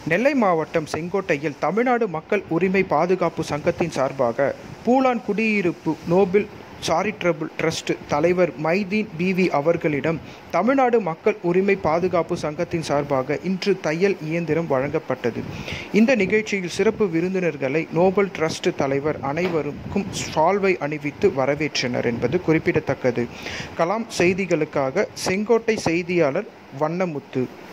நெல்லை மாவட்டம் செங்கோட்டையில் தமிழ்நாடு மக்கள் உரிமை பாதுகாப்பு சங்கத்தின் சார்பாக பூலான் குடியிருப்பு நோபல் சாரிட்டபிள் ட்ரஸ்ட் தலைவர் மைதீன் பிவி அவர்களிடம் தமிழ்நாடு மக்கள் உரிமை பாதுகாப்பு சங்கத்தின் சார்பாக இன்று தையல் இயந்திரம் வழங்கப்பட்டது இந்த நிகழ்ச்சியில் சிறப்பு விருந்தினர்களை நோபல் ட்ரஸ்ட் தலைவர் அனைவருக்கும் ஷால்வை அணிவித்து வரவேற்றனர் என்பது குறிப்பிடத்தக்கது கலாம் செய்திகளுக்காக செங்கோட்டை செய்தியாளர் வண்ணமுத்து